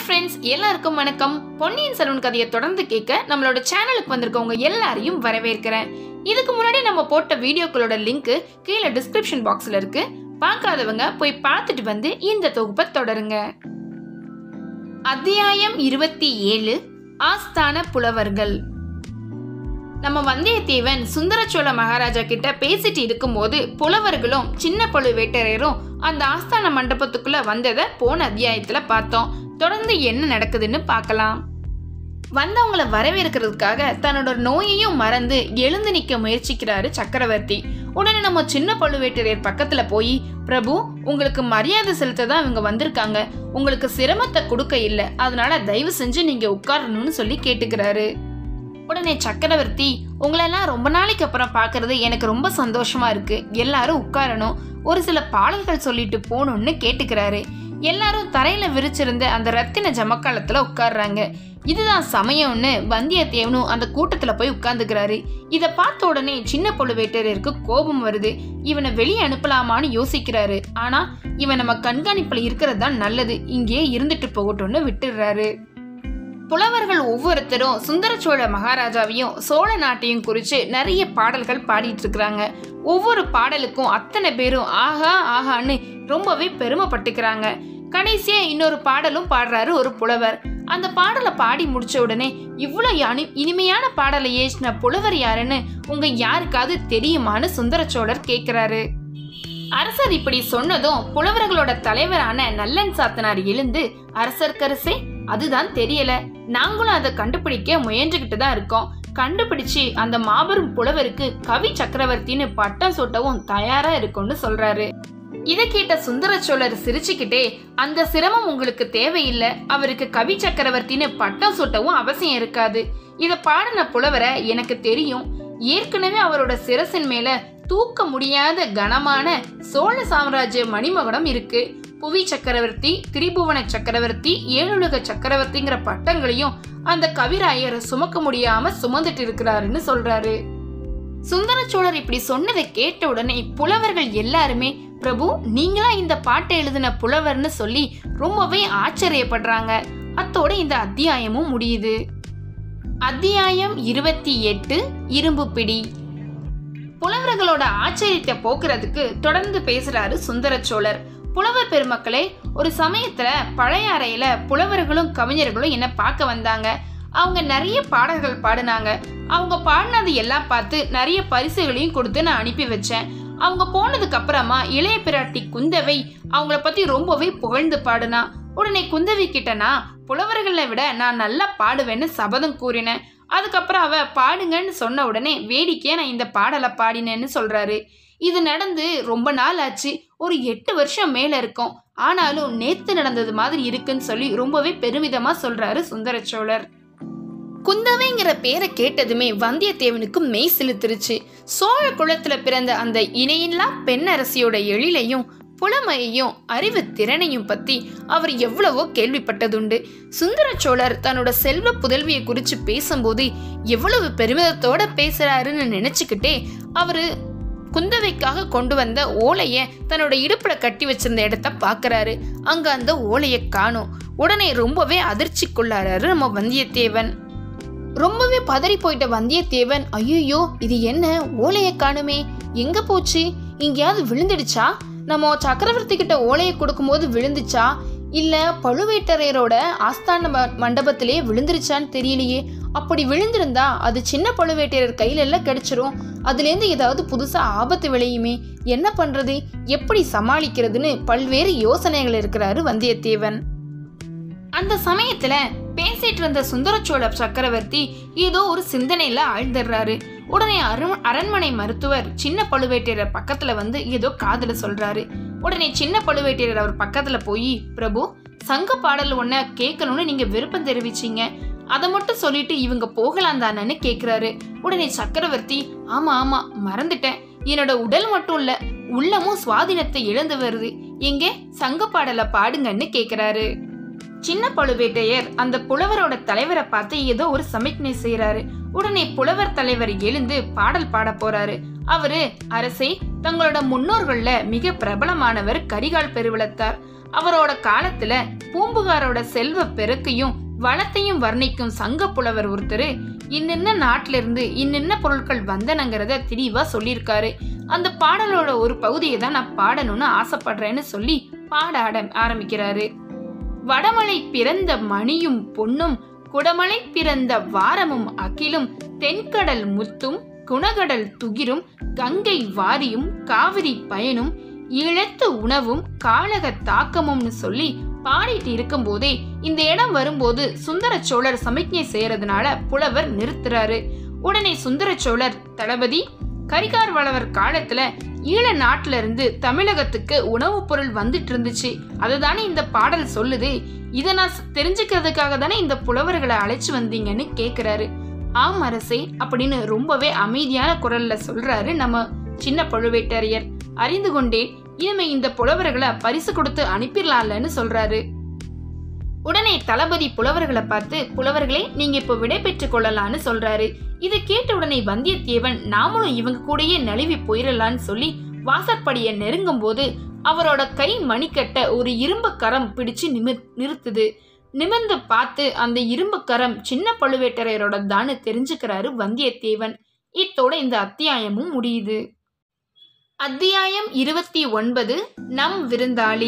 friends எல்லாருக்கும் வணக்கம் பொன்னியின் செல்வன் கதையை தொடர்ந்து கேட்க நம்மளோட சேனலுக்கு வந்திருக்கவங்க எல்லாரையும் வரவேற்கிறேன் இதுக்கு முன்னாடி நம்ம போட்ட வீடியோக்களோட லிங்க் கீழே டிஸ்கிரிப்ஷன் பாக்ஸ்ல இருக்கு பார்க்காதவங்க போய் பார்த்துட்டு வந்து இந்த தொகுப்பை தொடருங்க அத்தியாயம் இருபத்தி ஏழு ஆஸ்தான புலவர்கள் நம்ம வந்தியத்தேவன் சுந்தரச்சோழ மகாராஜா கிட்ட பேசிட்டு இருக்கும்போது புலவர்களும் சின்ன பழுவேட்டரையரும் அந்த ஆஸ்தான மண்டபத்துக்குள்ள வந்ததை போன அத்தியாயத்துல பார்த்தோம் தொடர்ந்து என்ன நடக்குதுன்னு பார்க்கலாம் வந்தவங்களை வரவேற்கிறதுக்காக தன்னோட நோயையும் மறந்து எழுந்து நிற்க முயற்சிக்கிறாரு சக்கரவர்த்தி உடனே நம்ம சின்ன பழுவேட்டரையர் பக்கத்துல போய் பிரபு உங்களுக்கு மரியாதை செலுத்த தான் இவங்க வந்திருக்காங்க உங்களுக்கு சிரமத்தை கொடுக்க இல்லை அதனால தயவு செஞ்சு நீங்க உட்காரணும்னு சொல்லி கேட்டுக்கிறாரு உடனே சக்கரவர்த்தி உங்களெல்லாம் ரொம்ப நாளைக்கு அப்புறம் பார்க்கறது எனக்கு ரொம்ப சந்தோஷமா இருக்கு எல்லாரும் உட்காரணும் ஒரு சில பாடல்கள் சொல்லிட்டு போகணும்னு கேட்டுக்கிறாரு எல்லாரும் தரையில விரிச்சிருந்த அந்த ரத்தின ஜமக்காலத்துல உட்கார்றாங்க இதுதான் சமயம்னு வந்தியத்தேவனும் அந்த கூட்டத்துல போய் உட்கார்ந்துக்கிறாரு இத பார்த்த உடனே சின்ன பழுவேட்டரையருக்கு கோபம் வருது இவனை வெளியே அனுப்பலாமான்னு யோசிக்கிறாரு ஆனா இவன் நம்ம கண்காணிப்புல இருக்கிறது தான் நல்லது இங்கேயே இருந்துட்டு போகட்டும்னு விட்டுடுறாரு புலவர்கள் ஒவ்வொருத்தரும் சுந்தரச்சோழ மகாராஜாவையும் சோழ நாட்டையும் குறித்து நிறைய பாடல்கள் பாடிட்டு இருக்கிறாங்க ஒவ்வொரு பாடலுக்கும் அத்தனை பேரும் ஆஹா ஆஹான்னு ரொம்பவே பெருமைப்பட்டுக்கிறாங்க கடைசியா இன்னொரு பாடலும் பாடுறாரு ஒரு புலவர் அந்த பாடலை பாடி முடிச்ச உடனே இவ்வளோ அனி இனிமையான பாடலை ஏசின புலவர் யாருன்னு உங்க யாருக்காவது தெரியுமான்னு சுந்தரச்சோழர் கேட்கிறாரு அரசர் இப்படி சொன்னதும் புலவர்களோட தலைவரான நல்லன் சாத்தனார் எழுந்து அரசர்க்கரசே அதுதான் தெரியல நாங்களும் அதை கண்டுபிடிக்க முயன்றுகிட்டு தான் இருக்கோம் கண்டுபிடிச்சு அந்த மாபெரும் புலவருக்கு கவி சக்கரவர்த்தின்னு பட்டம் சூட்டவும் தயாரா இருக்கும்னு சொல்றாரு இதை கேட்ட சுந்தர சோழர் சிரிச்சுக்கிட்டே அந்த சிரமம் உங்களுக்கு தேவையில்லை அவருக்கு கவி சக்கரவர்த்தின்னு பட்டம் சூட்டவும் அவசியம் இருக்காது இதை பாடின புலவரை எனக்கு தெரியும் ஏற்கனவே அவரோட சிரசின் மேல தூக்க முடியாத கனமான சோழ சாம்ராஜ்ய மணிமகுடம் இருக்கு புவி சக்கரவர்த்தி திரிபுவன சக்கரவர்த்தி ஏழுலக சக்கரவர்த்திங்கிற பட்டங்களையும் அந்த கவிராயர் சுமக்க முடியாம சுமந்துட்டு இருக்கிறாருன்னு சொல்றாரு சுந்தர சோழர் இப்படி சொன்னதை கேட்ட உடனே புலவர்கள் எல்லாருமே பிரபு நீங்களா இந்த பாட்டை எழுதின புலவர்னு சொல்லி ரொம்பவே ஆச்சரியப்படுறாங்க அத்தோட இந்த அத்தியாயமும் முடியுது அத்தியாயம் இருபத்தி எட்டு இரும்பு பிடி புலவர்களோட ஆச்சரியத்தை போக்குறதுக்கு தொடர்ந்து பேசுறாரு சுந்தர சோழர் புலவர் பெருமக்களே ஒரு சமயத்துல பழைய அறையில புலவர்களும் கவிஞர்களும் என்ன பார்க்க வந்தாங்க அவங்க நிறைய பாடல்கள் பாடினாங்க அவங்க பாடினது எல்லாம் பார்த்து நிறைய பரிசுகளையும் கொடுத்து நான் அனுப்பி வச்சேன் அவங்க போனதுக்கு அப்புறமா இளைய பிராட்டி குந்தவை அவங்கள பத்தி ரொம்பவே புகழ்ந்து பாடுனா உடனே குந்தவி கிட்டனா புலவர்களை விட நான் நல்லா பாடுவேன்னு சபதம் கூறினேன் அதுக்கப்புறம் அவ பாடுங்கன்னு சொன்ன உடனே வேடிக்கையா நான் இந்த பாடலை பாடினேன்னு சொல்றாரு இது நடந்து ரொம்ப நாள் ஆச்சு ஒரு எட்டு வருஷம் மேல இருக்கும் ஆனாலும் நேத்து நடந்தது மாதிரி இருக்குன்னு சொல்லி ரொம்பவே பெருமிதமா சொல்றாரு சுந்தர சோழர் குந்தவைங்கிற பேரை கேட்டதுமே வந்தியத்தேவனுக்கு மெய் சிலுத்துருச்சு சோழ குலத்துல பிறந்த அந்த இணையில்லா பெண்ணரசியோட எழிலையும் புலமையையும் அறிவு திறனையும் பத்தி அவர் எவ்வளவோ கேள்விப்பட்டதுண்டு சுந்தர சோழர் தன்னோட செல்வ புதல்வியை குறித்து பேசும்போது எவ்வளவு பெருமிதத்தோட பேசுறாருன்னு நினைச்சுக்கிட்டே அவரு குந்தவைக்காக கொண்டு வந்த ஓலைய தன்னோட இடுப்புல கட்டி வச்சிருந்த இடத்த பாக்குறாரு அங்க அந்த ஓலைய காணும் உடனே ரொம்பவே அதிர்ச்சிக்குள்ளாராரு நம்ம வந்தியத்தேவன் ரொம்பவே பதறி போயிட்ட வந்தியத்தேவன் ஐயோ இது என்ன ஓலைய காணுமே எங்க போச்சு எங்கேயாவது விழுந்துடுச்சா நம்ம சக்கரவர்த்தி கிட்ட ஓலையை கொடுக்கும்போது விழுந்துச்சா இல்ல பழுவேட்டரையரோட ஆஸ்தான ம- மண்டபத்திலே விழுந்துருச்சான்னு தெரியலையே அப்படி விழுந்திருந்தா அது சின்ன பழுவேட்டரையர் கையில எல்லாம் கிடைச்சிரும் அதுலேருந்து ஏதாவது புதுசா ஆபத்து விளையுமே என்ன பண்றது எப்படி சமாளிக்கிறதுன்னு பல்வேறு யோசனைகள் இருக்கிறாரு வந்தியத்தேவன் அந்த சமயத்துல பேசிட்டு இருந்த சுந்தரச்சோழ சக்கரவர்த்தி ஏதோ ஒரு சிந்தனையில ஆழ்ந்துடுறாரு உடனே அரு அரண்மனை மருத்துவர் சின்ன பழுவேட்டரையர் பக்கத்துல வந்து ஏதோ காதுல சொல்றாரு உடனே சின்ன பழுவேட்டரையர் அவர் பக்கத்துல போய் பிரபு சங்க பாடல் ஒன்ன கேட்கணும்னு நீங்க விருப்பம் தெரிவிச்சீங்க அதை மட்டும் சொல்லிட்டு இவங்க போகலாம் தானேன்னு கேக்குறாரு உடனே சக்கரவர்த்தி ஆமா ஆமா மறந்துட்டேன் என்னோட உடல் மட்டும் இல்ல உள்ளமும் சுவாதீனத்தை இழந்து வருது எங்கே சங்க பாடலை பாடுங்கன்னு கேக்குறாரு சின்ன பழுவேட்டையர் அந்த புலவரோட தலைவரை பார்த்து ஏதோ ஒரு சமிக்ஞை செய்யறாரு உடனே புலவர் தலைவர் எழுந்து பாடல் பாட போறாரு அவரு அரசே தங்களோட முன்னோர்கள்ல மிக பிரபலமானவர் கரிகால் பெருவளத்தார் அவரோட காலத்துல பூம்புகாரோட செல்வ பெருக்கையும் வளத்தையும் வர்ணிக்கும் சங்க புலவர் ஒருத்தர் இன்னென்ன நாட்டில இருந்து இன்னென்ன பொருட்கள் வந்தனங்கிறத தெளிவா சொல்லியிருக்காரு அந்த பாடலோட ஒரு பகுதியை தான் நான் பாடணும்னு ஆசைப்படுறேன்னு சொல்லி பாட ஆட- ஆரம்பிக்கிறாரு வடமலை பிறந்த மணியும் பொன்னும் குடமலை பிறந்த வாரமும் அகிலும் தென்கடல் முத்தும் குணகடல் துகிரும் கங்கை வாரியும் காவிரி பயனும் இழத்து உணவும் காழக தாக்கமும்னு சொல்லி பாடிட்டு இருக்கும்போதே இந்த இடம் வரும்போது சுந்தர சோழர் சமிக்ஞை செய்யறதுனால புலவர் நிறுத்துறாரு உடனே சுந்தர சோழர் தளபதி கரிகார் வளவர் காலத்துல ஈழ நாட்டுல இருந்து தமிழகத்துக்கு உணவுப் பொருள் வந்துட்டு இருந்துச்சு அதுதானே இந்த பாடல் சொல்லுது இதை நான் ஸ்- தெரிஞ்சுக்கிறதுக்காக தானே இந்த புலவர்களை அழைச்சு வந்தீங்கன்னு கேக்குறாரு ஆம் அரசே அப்படின்னு ரொம்பவே அமைதியான குரல்ல சொல்றாரு நம்ம சின்ன பழுவேட்டரையர் அறிந்து கொண்டேன் இனிமே இந்த புலவர்களை பரிசு கொடுத்து அனுப்பிடலாம்லன்னு சொல்றாரு உடனே தளபதி புலவர்களை பார்த்து புலவர்களே நீங்க இப்போ விடை பெற்றுக் கொள்ளலாம்னு சொல்றாரு இதை கேட்ட உடனே வந்தியத்தேவன் நாமளும் இவங்க கூடயே நழுவி போயிடலான்னு சொல்லி வாசற்படியை நெருங்கும் போது அவரோட கை மணிக்கட்ட ஒரு இரும்பு கரம் பிடிச்சு நிமிர் நிறுத்துது நிமிர்ந்து பார்த்து அந்த இரும்பு கரம் சின்ன பழுவேட்டரையரோட தான்னு தெரிஞ்சுக்கிறாரு வந்தியத்தேவன் இத்தோட இந்த அத்தியாயமும் முடியுது அத்தியாயம் இருபத்தி ஒன்பது நம் விருந்தாளி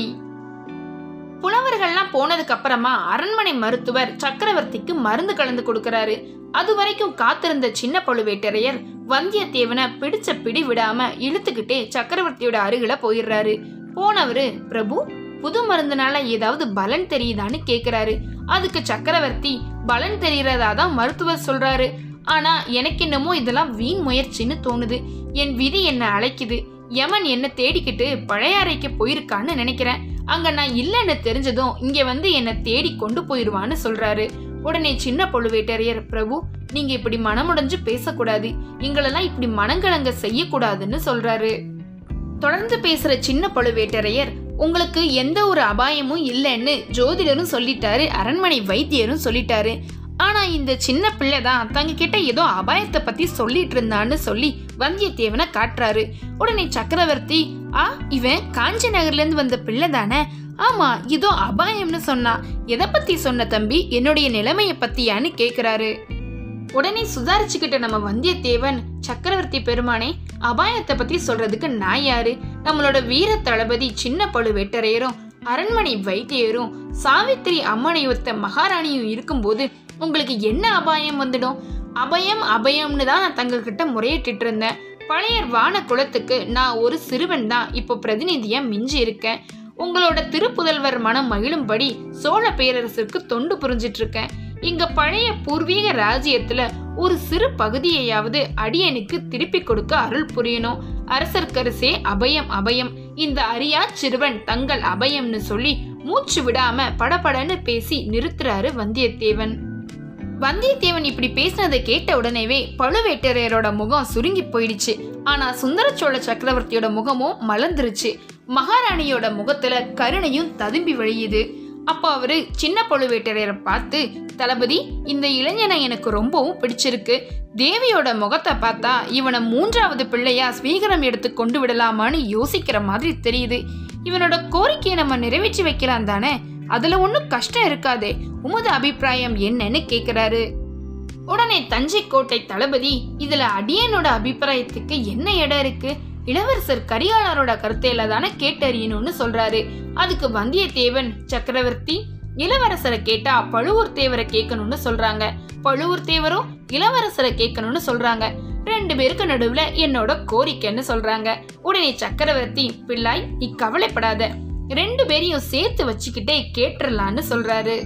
புலவர்கள்லாம் போனதுக்கு அப்புறமா அரண்மனை மருத்துவர் சக்கரவர்த்திக்கு மருந்து கலந்து கொடுக்கறாரு அது வரைக்கும் காத்திருந்த சின்ன பழுவேட்டரையர் வந்தியத்தேவனை பிடிச்ச பிடி விடாம இழுத்துக்கிட்டே சக்கரவர்த்தியோட அருகில போயிடுறாரு போனவரு பிரபு புது மருந்துனால ஏதாவது பலன் தெரியுதான்னு கேக்குறாரு அதுக்கு சக்கரவர்த்தி பலன் தெரியறதா தான் மருத்துவர் சொல்றாரு ஆனா எனக்கு என்னமோ இதெல்லாம் வீண் முயற்சின்னு தோணுது என் விதி என்ன அழைக்குது யமன் என்ன தேடிக்கிட்டு பழையாறைக்கு போயிருக்கான்னு நினைக்கிறேன் அங்க நான் இல்லைன்னு தெரிஞ்சதும் இங்க வந்து என்ன தேடி கொண்டு போயிருவான்னு சொல்றாரு உடனே சின்ன பழுவேட்டரையர் பிரபு நீங்க இப்படி மனமுடைஞ்சு பேசக்கூடாது எங்களெல்லாம் இப்படி மனங்கலங்க செய்யக்கூடாதுன்னு சொல்றாரு தொடர்ந்து பேசுற சின்ன பழுவேட்டரையர் உங்களுக்கு எந்த ஒரு அபாயமும் இல்லைன்னு ஜோதிடரும் சொல்லிட்டாரு அரண்மனை வைத்தியரும் சொல்லிட்டாரு ஆனா இந்த சின்ன பிள்ளை தான் தங்க கிட்ட ஏதோ அபாயத்தை பத்தி சொல்லிட்டு இருந்தான்னு சொல்லி வந்தியத்தேவனை காட்டுறாரு உடனே சக்கரவர்த்தி ஆ இவன் காஞ்சி நகர்ல இருந்து வந்த பிள்ளை தானே ஆமா இதோ அபாயம்னு சொன்னா எதை பத்தி சொன்ன தம்பி என்னுடைய நிலைமைய பத்தியான்னு கேக்குறாரு உடனே சுதாரிச்சுக்கிட்ட நம்ம வந்தியத்தேவன் சக்கரவர்த்தி பெருமானே அபாயத்தை பத்தி சொல்றதுக்கு நான் யாரு நம்மளோட வீர தளபதி சின்ன பழுவேட்டரையரும் அரண்மனை வைத்தியரும் சாவித்திரி அம்மனை ஒத்த மகாராணியும் இருக்கும்போது உங்களுக்கு என்ன அபாயம் வந்துடும் அபயம் அபயம்னு தான் நான் தங்கள்கிட்ட முறையிட்டு இருந்தேன் பழைய வான குலத்துக்கு நான் ஒரு சிறுவன் தான் இப்போ பிரதிநிதியா மிஞ்சி இருக்கேன் உங்களோட திருப்புதல்வர் மனம் மகிழும்படி சோழ பேரரசுக்கு தொண்டு புரிஞ்சிட்டு இருக்கேன் இங்க பழைய பூர்வீக ராஜ்யத்துல ஒரு சிறு பகுதியையாவது அடியனுக்கு திருப்பி கொடுக்க அருள் புரியணும் அரசர்க்கரசே அபயம் அபயம் இந்த அரியா சிறுவன் தங்கள் அபயம்னு சொல்லி மூச்சு விடாம படபடன்னு பேசி நிறுத்துறாரு வந்தியத்தேவன் வந்தியத்தேவன் இப்படி பேசினதை கேட்ட உடனேவே பழுவேட்டரையரோட முகம் சுருங்கி போயிடுச்சு ஆனா சுந்தர சோழ சக்கரவர்த்தியோட முகமும் மலர்ந்துருச்சு மகாராணியோட முகத்துல கருணையும் ததும்பி வழியுது அப்போ அவரு சின்ன பழுவேட்டரையரை பார்த்து தளபதி இந்த இளைஞனை எனக்கு ரொம்பவும் பிடிச்சிருக்கு தேவியோட முகத்தை பார்த்தா இவனை மூன்றாவது பிள்ளையா ஸ்வீகரம் எடுத்து கொண்டு விடலாமான்னு யோசிக்கிற மாதிரி தெரியுது இவனோட கோரிக்கையை நம்ம நிறைவேற்றி வைக்கலாம் தானே அதுல ஒன்றும் கஷ்டம் இருக்காதே உமது அபிப்பிராயம் என்னன்னு கேக்குறாரு உடனே தஞ்சை கோட்டை தளபதி இதுல அடியனோட அபிப்பிராயத்துக்கு என்ன இடம் இருக்கு இளவரசர் கரிகாலரோட கருத்தையில தானே கேட்டறியணும்னு சொல்றாரு அதுக்கு வந்தியத்தேவன் சக்கரவர்த்தி இளவரசரை கேட்டா பழுவூர் தேவரை கேட்கணும்னு சொல்றாங்க பழுவூர் தேவரும் இளவரசரை கேட்கணும்னு சொல்றாங்க ரெண்டு பேருக்கு நடுவுல என்னோட கோரிக்கைன்னு சொல்றாங்க உடனே சக்கரவர்த்தி பிள்ளாய் நீ கவலைப்படாத ரெண்டு பேரையும் சேர்த்து வச்சுக்கிட்டே கேட்டுறலான்னு சொல்றாரு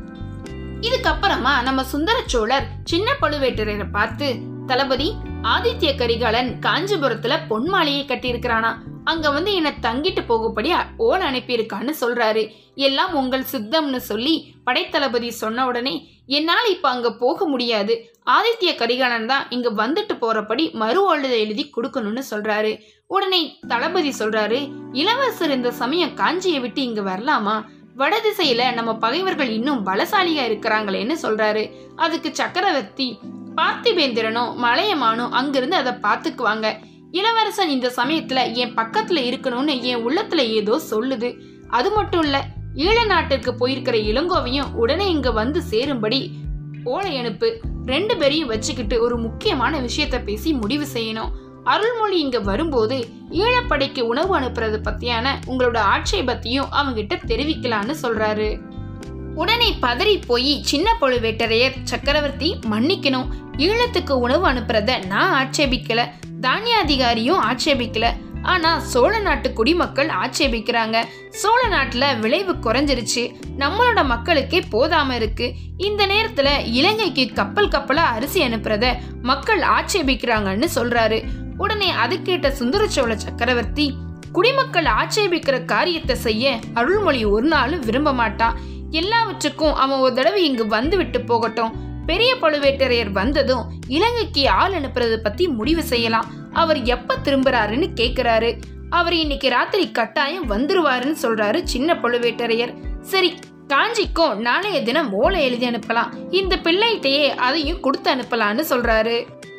இதுக்கப்புறமா நம்ம சுந்தர சோழர் சின்ன பழுவேட்டரையரை பார்த்து தளபதி ஆதித்ய கரிகாலன் காஞ்சிபுரத்துல பொன் மாளிகை கட்டியிருக்கிறானா அங்க வந்து என்னை தங்கிட்டு போகும்படி அ- ஓலை அனுப்பியிருக்கான்னு சொல்றாரு எல்லாம் உங்கள் சித்தம்னு சொல்லி படைத்தளபதி சொன்ன உடனே என்னால் இப்ப அங்க போக முடியாது ஆதித்ய கரிகாலன் தான் இங்க வந்துட்டு போறபடி மறு ஓழுதை எழுதி கொடுக்கணும்னு சொல்றாரு உடனே தளபதி சொல்றாரு இளவரசர் இந்த சமயம் காஞ்சியை விட்டு இங்க வரலாமா வடதிசையில நம்ம பகைவர்கள் இன்னும் பலசாலியா இருக்கிறாங்களேன்னு சொல்றாரு அதுக்கு சக்கரவர்த்தி பார்த்திபேந்திரனும் மலையமானும் அங்கிருந்து அதை பார்த்துக்குவாங்க இளவரசன் இந்த சமயத்துல என் பக்கத்துல இருக்கணும்னு என் உள்ளத்துல ஏதோ சொல்லுது அது மட்டும் இல்ல ஈழ நாட்டுக்கு போயிருக்கிற இளங்கோவையும் உடனே இங்க வந்து சேரும்படி ஓலை அனுப்பு ரெண்டு பேரையும் வச்சுக்கிட்டு ஒரு முக்கியமான விஷயத்த பேசி முடிவு செய்யணும் அருள்மொழி இங்க வரும்போது ஈழப்படைக்கு உணவு அனுப்புறது பத்தியான உங்களோட ஆட்சேபத்தையும் அவங்கிட்ட தெரிவிக்கலான்னு சொல்றாரு உடனே பதறி போய் சின்ன பழுவேட்டரையர் சக்கரவர்த்தி மன்னிக்கணும் ஈழத்துக்கு உணவு அனுப்புறத நான் ஆட்சேபிக்கல தானியாதிகாரியும் ஆட்சேபிக்கல ஆனா சோழ நாட்டு குடிமக்கள் ஆட்சேபிக்கிறாங்க சோழ நாட்டுல விளைவு குறைஞ்சிருச்சு நம்மளோட மக்களுக்கே போதாம இருக்கு இந்த நேரத்துல இலங்கைக்கு கப்பல் கப்பலா அரிசி அனுப்புறத மக்கள் ஆட்சேபிக்கிறாங்கன்னு சொல்றாரு உடனே அது கேட்ட சுந்தர சோழ சக்கரவர்த்தி குடிமக்கள் ஆட்சேபிக்கிற காரியத்தை செய்ய அருள்மொழி ஒரு நாளும் விரும்ப மாட்டான் எல்லாவற்றுக்கும் அவன் ஒரு தடவை இங்கு வந்து விட்டு போகட்டும் பெரிய பழுவேட்டரையர் வந்ததும் இலங்கைக்கு ஆள் அனுப்புறது பத்தி முடிவு செய்யலாம் அவர் எப்ப திரும்புறாருன்னு கேக்குறாரு அவர் இன்னைக்கு ராத்திரி கட்டாயம் வந்துருவாருன்னு சொல்றாரு சின்ன பழுவேட்டரையர் சரி காஞ்சிக்கும் நாளைய தினம் ஓலை எழுதி அனுப்பலாம் இந்த பிள்ளைகிட்டயே அதையும் கொடுத்து அனுப்பலான்னு சொல்றாரு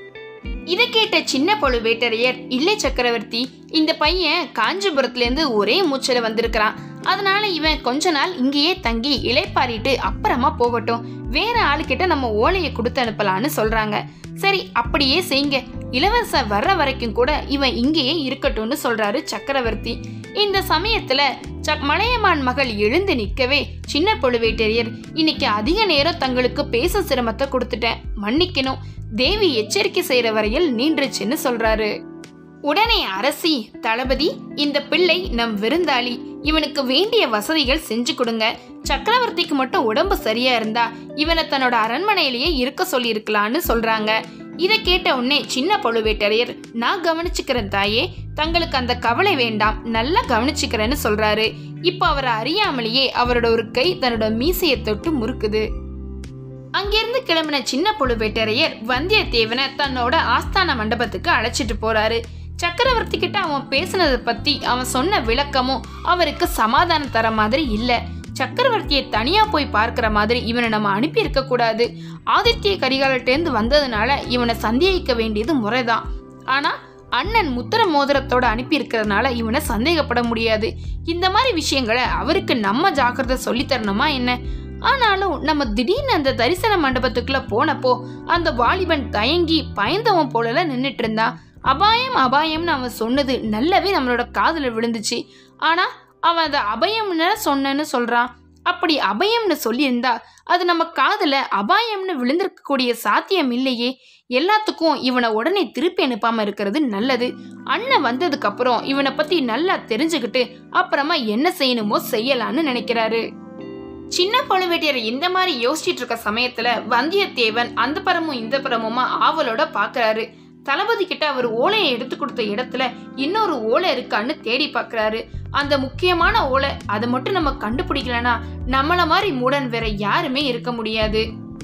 இதை கேட்ட சின்ன பழுவேட்டரையர் இல்லை சக்கரவர்த்தி இந்த பையன் காஞ்சிபுரத்துல இருந்து ஒரே மூச்சல வந்திருக்கிறான் அதனால இவன் கொஞ்ச நாள் இங்கேயே தங்கி இளைப்பாரிட்டு அப்புறமா போகட்டும் வேற ஆளுக்கிட்ட நம்ம ஓலையை கொடுத்து அனுப்பலான்னு சொல்றாங்க சரி அப்படியே செய்யுங்க இளவரசர் வர்ற வரைக்கும் கூட இவன் இங்கேயே இருக்கட்டும்னு சொல்றாரு சக்கரவர்த்தி இந்த சமயத்துல ச மலையமான் மகள் எழுந்து நிற்கவே சின்ன பழுவேட்டரையர் இன்னைக்கு அதிக நேரம் தங்களுக்கு பேச சிரமத்தை கொடுத்துட்டேன் மன்னிக்கணும் தேவி எச்சரிக்கை செய்யற வரையில் நீண்டுச்சுன்னு சொல்றாரு உடனே அரசி தளபதி இந்த பிள்ளை நம் விருந்தாளி இவனுக்கு வேண்டிய வசதிகள் செஞ்சு கொடுங்க சக்கரவர்த்திக்கு மட்டும் உடம்பு சரியா இருந்தா இவனை தன்னோட அரண்மனையிலேயே இருக்க சொல்லி இருக்கலான்னு சொல்றாங்க இதை கேட்ட உடனே சின்ன பழுவேட்டரையர் நான் கவனிச்சுக்கிறேன் தாயே தங்களுக்கு அந்த கவலை வேண்டாம் நல்லா கவனிச்சுக்கிறேன்னு சொல்றாரு இப்போ அவரை அறியாமலேயே அவரோட ஒரு கை தன்னோட மீசையை தொட்டு முறுக்குது அங்கிருந்து கிளம்பின சின்ன பழுவேட்டரையர் வந்தியத்தேவனை தன்னோட ஆஸ்தான மண்டபத்துக்கு அழைச்சிட்டு போறாரு சக்கரவர்த்தி கிட்ட அவன் பேசுனதை பத்தி அவன் சொன்ன விளக்கமும் அவருக்கு சமாதானம் தர மாதிரி இல்ல சக்கரவர்த்தியை தனியா போய் பார்க்கிற மாதிரி இவனை நம்ம அனுப்பி இருக்க கூடாது ஆதித்ய கரிகாலட்டேந்து வந்ததுனால இவனை சந்தேகிக்க வேண்டியது முறைதான் ஆனா அண்ணன் முத்திர மோதிரத்தோட அனுப்பி இருக்கிறதுனால இவனை சந்தேகப்பட முடியாது இந்த மாதிரி விஷயங்களை அவருக்கு நம்ம ஜாக்கிரதை சொல்லி தரணுமா என்ன ஆனாலும் நம்ம திடீர்னு அந்த தரிசன மண்டபத்துக்குள்ள போனப்போ அந்த வாலிபன் தயங்கி பயந்தவன் போலல நின்னுட்டு இருந்தான் அபாயம் அபாயம்னு அவன் சொன்னது நல்லாவே நம்மளோட காதுல விழுந்துச்சு ஆனா அவன் அதை அபயம்னு சொன்னேன்னு சொல்றான் அப்படி அபயம்னு சொல்லியிருந்தா அது நம்ம காதுல அபாயம்னு விழுந்திருக்கக்கூடிய சாத்தியம் இல்லையே எல்லாத்துக்கும் இவனை உடனே திருப்பி அனுப்பாம இருக்கிறது நல்லது அண்ணன் வந்ததுக்கு அப்புறம் இவனை பத்தி நல்லா தெரிஞ்சுக்கிட்டு அப்புறமா என்ன செய்யணுமோ செய்யலான்னு நினைக்கிறாரு சின்ன பழுவேட்டையர் இந்த மாதிரி யோசிச்சிட்டு இருக்க சமயத்துல வந்தியத்தேவன் அந்த பரமும் இந்த பரமுமா ஆவலோட பாக்குறாரு தளபதி கிட்ட அவர் ஓலையை எடுத்து கொடுத்த இடத்துல இன்னொரு ஓலை இருக்கான்னு தேடி பார்க்கறாரு அந்த முக்கியமான ஓலை அதை மட்டும் நம்ம கண்டுபிடிக்கலனா நம்மள மாதிரி மூடன் வேற யாருமே இருக்க முடியாது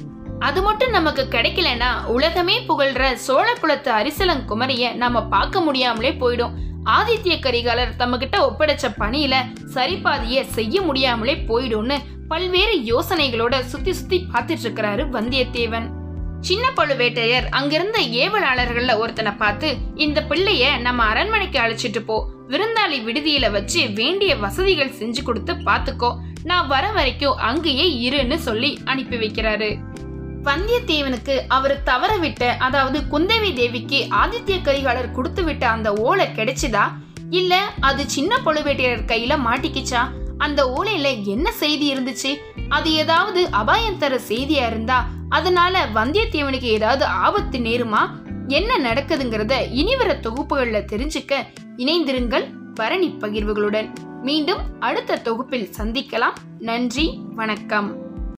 அது மட்டும் நமக்கு கிடைக்கலனா உலகமே புகழ்ற சோழ குலத்து அரிசலங் குமரிய நம்ம பார்க்க முடியாமலே போயிடும் ஆதித்ய கரிகாலர் தம்ம கிட்ட ஒப்படைச்ச பணியில சரிபாதிய செய்ய முடியாமலே போயிடும்னு பல்வேறு யோசனைகளோட சுத்தி சுத்தி பார்த்துட்டு இருக்கிறாரு வந்தியத்தேவன் சின்ன பழுவேட்டையர் அங்கிருந்த ஏவலாளர்கள்ல ஒருத்தனை பார்த்து இந்த பிள்ளைய நம்ம அரண்மனைக்கு அழைச்சிட்டு போ விருந்தாளி விடுதியில வச்சு வேண்டிய வசதிகள் செஞ்சு கொடுத்து பாத்துக்கோ நான் வர வரைக்கும் அங்கேயே இருன்னு சொல்லி அனுப்பி வைக்கிறாரு வந்தியத்தேவனுக்கு அவர் தவற விட்ட அதாவது குந்தவி தேவிக்கு ஆதித்ய கரிகாலர் கொடுத்து விட்ட அந்த ஓலை கிடைச்சுதா இல்ல அது சின்ன பழுவேட்டையர் கையில மாட்டிக்கிச்சா அந்த ஓலையில என்ன செய்தி இருந்துச்சு அது ஏதாவது அபாயம் தர செய்தியா இருந்தா அதனால வந்தியத்தேவனுக்கு ஏதாவது ஆபத்து நேருமா என்ன நடக்குதுங்கிறத இனிவர தொகுப்புகள்ல தெரிஞ்சுக்க இணைந்திருங்கள் பரணி பகிர்வுகளுடன் மீண்டும் அடுத்த தொகுப்பில் சந்திக்கலாம் நன்றி வணக்கம்